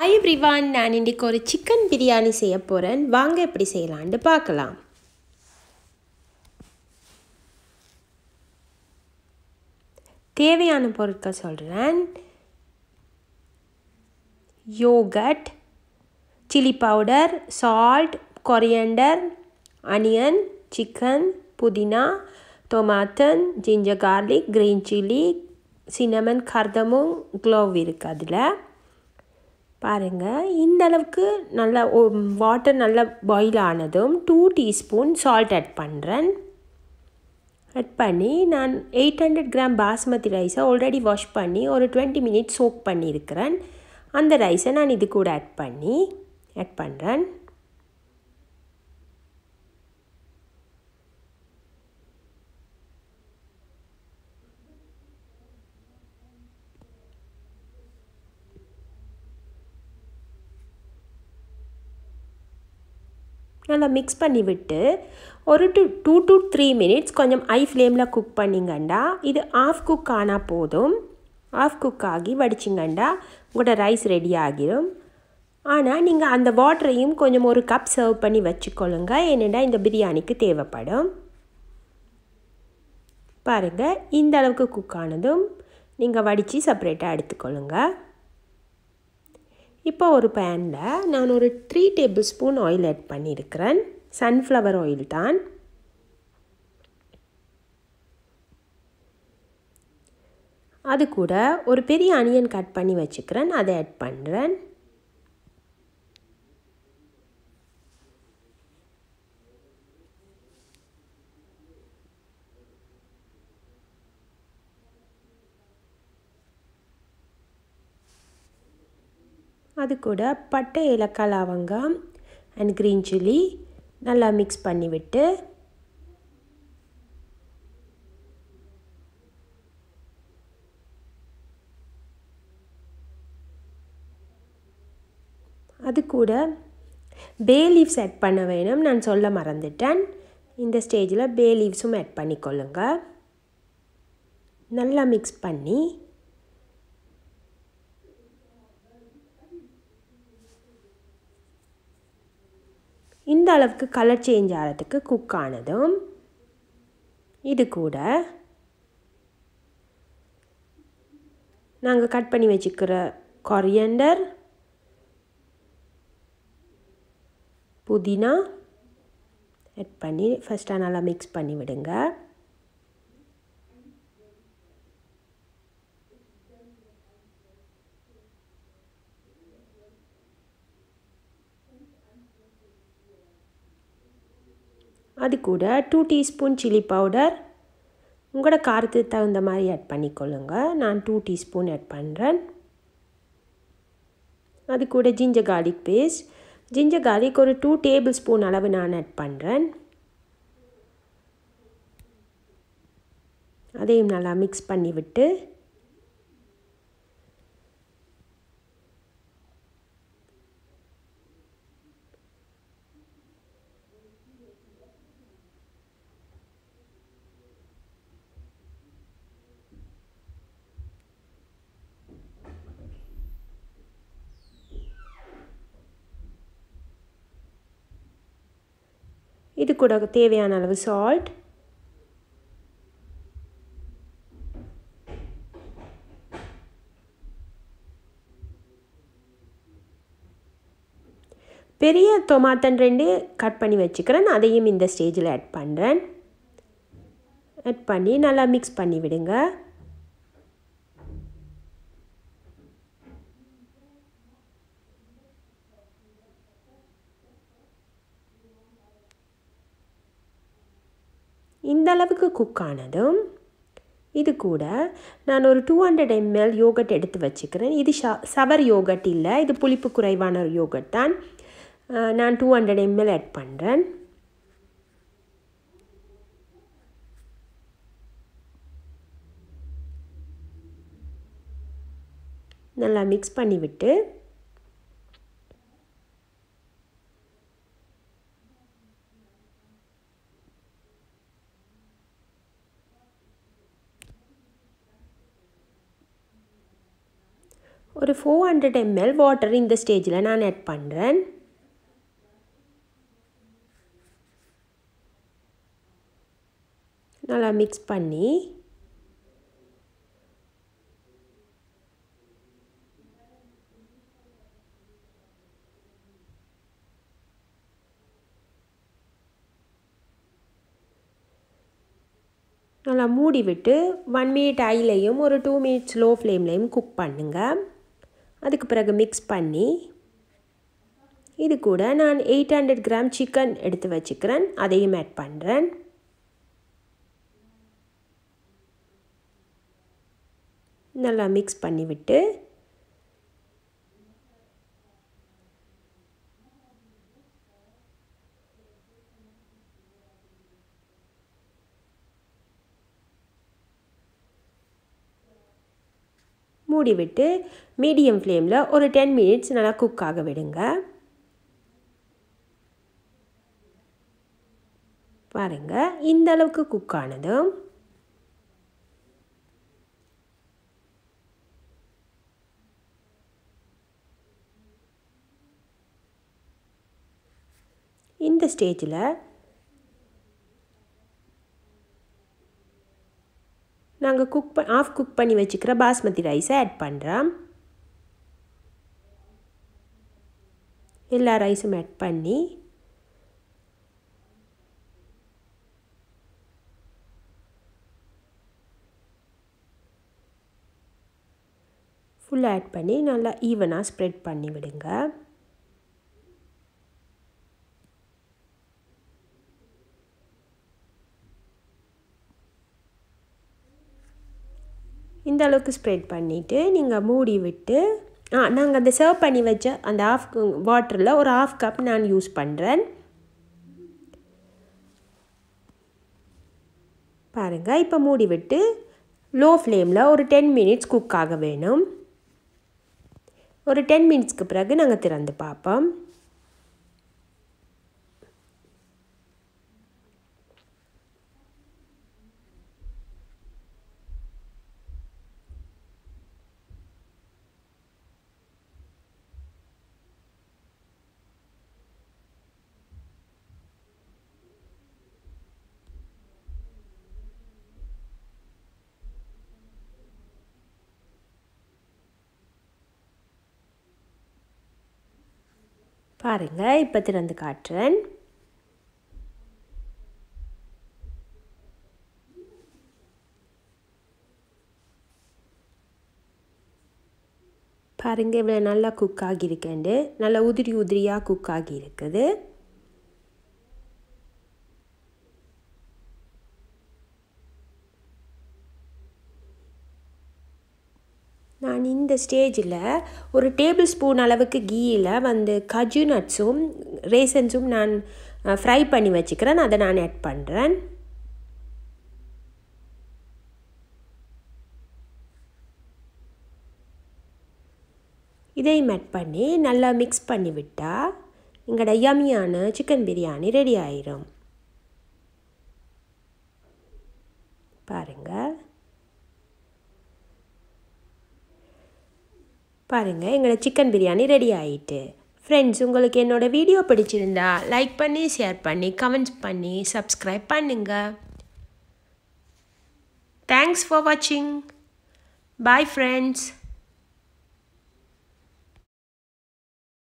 hi everyone நான் இன்றைக்கி ஒரு சிக்கன் பிரியாணி செய்ய போகிறேன் வாங்க எப்படி செய்யலான்னு பார்க்கலாம் தேவையான பொருட்கள் சொல்கிறேன் yogurt chilli powder salt coriander onion chicken புதினா tomato ginger garlic green chilli cinnamon cardamom clove இருக்குது அதில் பாருங்கள் இந்த அளவுக்கு நல்லா வாட்டர் நல்லா பாயில் ஆனதும் டூ டீஸ்பூன் சால்ட் ஆட் பண்ணுறேன் ஆட் பண்ணி நான் எயிட் ஹண்ட்ரட் கிராம் பாஸ்மதி ரைஸை ஆல்ரெடி வாஷ் பண்ணி ஒரு டுவெண்ட்டி மினிட்ஸ் சோக் பண்ணியிருக்கிறேன் அந்த ரைஸை நான் இது கூட ஆட் பண்ணி ஆட் பண்ணுறேன் நல்லா மிக்ஸ் பண்ணி விட்டு ஒரு two two to three minutes கொஞ்சம் ஐ ஃப்ளேமில் குக் பண்ணிங்கண்டா இது ஆஃப் குக் ஆனால் போதும் ஆஃப் குக் ஆகி வடிச்சிங்கண்டா உங்களோட ரைஸ் ரெடி ஆகிடும் ஆனால் நீங்கள் அந்த வாட்டரையும் கொஞ்சம் ஒரு கப் சர்வ் பண்ணி வச்சுக்கொள்ளுங்க ஏன்னா இந்த பிரியாணிக்கு தேவைப்படும் பாருங்கள் இந்த அளவுக்கு குக் ஆனதும் நீங்கள் வடித்து செப்பரேட்டாக எடுத்துக்கொள்ளுங்கள் இப்போ ஒரு பேனில் நான் ஒரு three tablespoon oil add பண்ணியிருக்கிறேன் சன்ஃப்ளவர் ஆயில் தான் அது கூட ஒரு பெரிய அனியன் கட் பண்ணி வச்சுக்கிறேன் அதை ஆட் பண்ணுறேன் அது கூட பட்டை ஏலக்காய் லவங்கம் அண்ட் க்ரீன் சில்லி நல்லா மிக்ஸ் பண்ணி விட்டு அது கூட பே லீவ்ஸ் ஆட் பண்ண வேணும் நான் சொல்ல மறந்துட்டேன் இந்த ஸ்டேஜில் பே லீவ்ஸும் ஆட் பண்ணிக்கொள்ளுங்க நல்லா மிக்ஸ் பண்ணி இந்த அளவுக்கு கலர் சேஞ்ச் ஆகிறதுக்கு குக் ஆனதும் இது கூட நாங்கள் கட் பண்ணி வச்சுக்கிற கொரியண்டர் புதினா ஆட் பண்ணி ஃபஸ்ட்டாக நல்லா மிக்ஸ் பண்ணி விடுங்க அது கூட டூ டீஸ்பூன் சில்லி பவுடர் உங்களோட காரத்துக்கு தகுந்த மாதிரி ஆட் பண்ணிக்கொள்ளுங்க நான் டூ டீஸ்பூன் ஆட் பண்ணுறேன் அது கூட ginger garlic paste ginger garlic ஒரு டூ டேபிள் ஸ்பூன் அளவு நான் ஆட் பண்ணுறேன் அதையும் நல்லா மிக்ஸ் பண்ணி விட்டு இது கூட தேவையான அளவு சால்ட் பெரிய டொமாட்டன் ரெண்டு கட் பண்ணி வச்சுக்கிறேன் அதையும் இந்த ஸ்டேஜில் ஆட் பண்ணுறேன் ஆட் பண்ணி நல்லா மிக்ஸ் பண்ணி விடுங்க இந்த அளவுக்கு குக் ஆனதும் இது கூட நான் ஒரு டூ ஹண்ட்ரட் எம்எல் யோகட் எடுத்து வச்சுக்கிறேன் இது ஷ சவர் யோகட் இல்லை இது புளிப்பு குறைவான ஒரு யோகட் தான் நான் டூ ஹண்ட்ரட் எம்எல் ஆட் பண்ணுறேன் நல்லா மிக்ஸ் பண்ணி விட்டு ஒரு ஃபோர் ஹண்ட்ரட் எம்எல் வாட்டர் இந்த ஸ்டேஜில் நான் ஆட் பண்ணுறேன் நல்லா மிக்ஸ் பண்ணி நல்லா மூடி விட்டு ஒன் மினிட் ஐலையும் ஒரு டூ மினிட்ஸ் லோ ஃப்ளேம்லேயும் குக் பண்ணுங்கள் அதுக்கு பிறகு மிக்ஸ் பண்ணி இது கூட நான் எயிட் ஹண்ட்ரட் கிராம் சிக்கன் எடுத்து வச்சுக்கிறேன் அதையும் ஆட் பண்ணுறேன் நல்லா மிக்ஸ் பண்ணி விட்டு மூடி விட்டு மீடியம் ஃப்ளேமில் ஒரு டென் மினிட்ஸ் நல்லா குக் ஆக விடுங்க பாருங்கள் இந்த அளவுக்கு குக் ஆனதும் இந்த ஸ்டேஜில் நாங்கள் குக் ப ஆஃப் குக் பண்ணி வச்சுக்கிற பாஸ்மதி ரைஸை ஆட் பண்ணுறோம் எல்லா ரைஸும் ஆட் பண்ணி ஃபுல்லாக ஆட் பண்ணி நல்லா ஈவனாக ஸ்ப்ரெட் பண்ணி விடுங்க இந்த அளவுக்கு ஸ்ப்ரெட் பண்ணிவிட்டு நீங்கள் மூடி விட்டு ஆ நாங்கள் அந்த சர்வ் பண்ணி வச்ச அந்த ஆஃப் வாட்டரில் ஒரு ஆஃப் கப் நான் யூஸ் பண்ணுறேன் பாருங்கள் இப்போ மூடி விட்டு லோ ஃப்ளேமில் ஒரு டென் மினிட்ஸ் குக் ஆக வேணும் ஒரு டென் மினிட்ஸ்க்கு பிறகு நாங்கள் திறந்து பார்ப்போம் பாருங்கள் இப்போ திறந்து காட்டுறேன் பாருங்கள் இவ்வளோ நல்லா குக் ஆகியிருக்கேன்டு நல்லா உதிரி உதிரியாக குக் ஆகியிருக்குது நான் இந்த ஸ்டேஜில் ஒரு டேபிள் ஸ்பூன் அளவுக்கு கீயில் வந்து கஜு நட்ஸும் ரேசன்ஸும் நான் ஃப்ரை பண்ணி வச்சுக்கிறேன் அதை நான் ஆட் பண்ணுறேன் இதையும் ஆட் பண்ணி நல்லா மிக்ஸ் பண்ணி விட்டால் எங்களோட யமியான சிக்கன் பிரியாணி ரெடி ஆயிரும் பாருங்கள் பாருங்கள் எங்களோட சிக்கன் பிரியாணி ரெடி ஆயிட்டு ஃப்ரெண்ட்ஸ் உங்களுக்கு என்னோடய வீடியோ பிடிச்சிருந்தா லைக் பண்ணி ஷேர் பண்ணி கமெண்ட்ஸ் பண்ணி சப்ஸ்கிரைப் பண்ணுங்கள் தேங்க்ஸ் ஃபார் வாட்சிங் பாய் ஃப்ரெண்ட்ஸ்